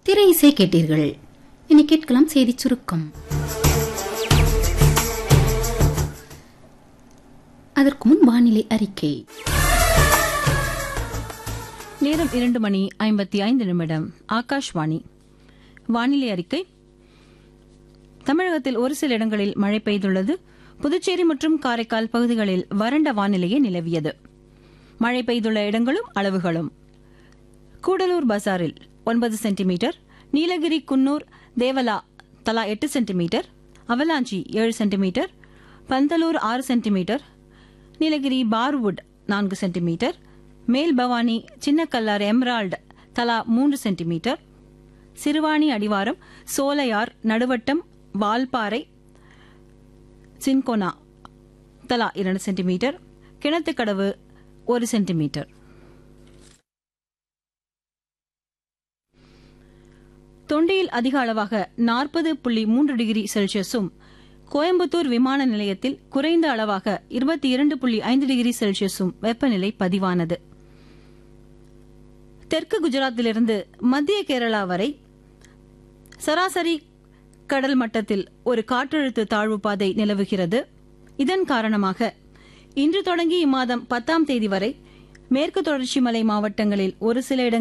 திரை இசை கேட்டீர்கள் இனி கேட்கலாம் செய்தி சுருக்கம் அதற்கு முன் வானிலை அறிக்கை நேரம் இரண்டு மணி ஐம்பத்தி ஐந்து நிமிடம் ஆகாஷ்வாணி வானிலை அறிக்கை தமிழகத்தில் ஒரு சில இடங்களில் மழை பெய்துள்ளது புதுச்சேரி மற்றும் காரைக்கால் பகுதிகளில் வறண்ட வானிலையே நிலவியது மழை பெய்துள்ள இடங்களும் அளவுகளும் கூடலூர் பசாரில் ஒன்பது சென்டிமீட்டர் நீலகிரி குன்னூர் தேவலா தலா எட்டு சென்டிமீட்டர் அவலாஞ்சி ஏழு சென்டிமீட்டர் பந்தலூர் ஆறு சென்டிமீட்டர் நீலகிரி பார்வுட் நான்கு சென்டிமீட்டர் மேல் பவானி சின்னக்கல்லார் எம்ரால்டு தலா மூன்று சென்டிமீட்டர் சிறுவாணி அடிவாரம் சோலையார் நடுவட்டம் வால்பாறை சின்கோனா தலா இரண்டு சென்டிமீட்டர் கிணத்துக்கடவு ஒரு சென்டிமீட்டர் தொண்டியில் அதிக அளவாக நாற்பது புள்ளி மூன்று டிகிரி செல்சியஸும் கோயம்புத்தூர் விமான நிலையத்தில் குறைந்த அளவாக இருபத்தி இரண்டு புள்ளி ஐந்து டிகிரி செல்சியஸும் வெப்பநிலை பதிவானது தெற்கு குஜராத்திலிருந்து மத்திய கேரளா வரை சராசரி கடல் மட்டத்தில் ஒரு காற்றழுத்த தாழ்வு பாதை நிலவுகிறது இதன் காரணமாக இன்று தொடங்கி இம்மாதம் பத்தாம் தேதி வரை மேற்கு தொடர்ச்சி மலை மாவட்டங்களில் ஒரு சில இடங்களில்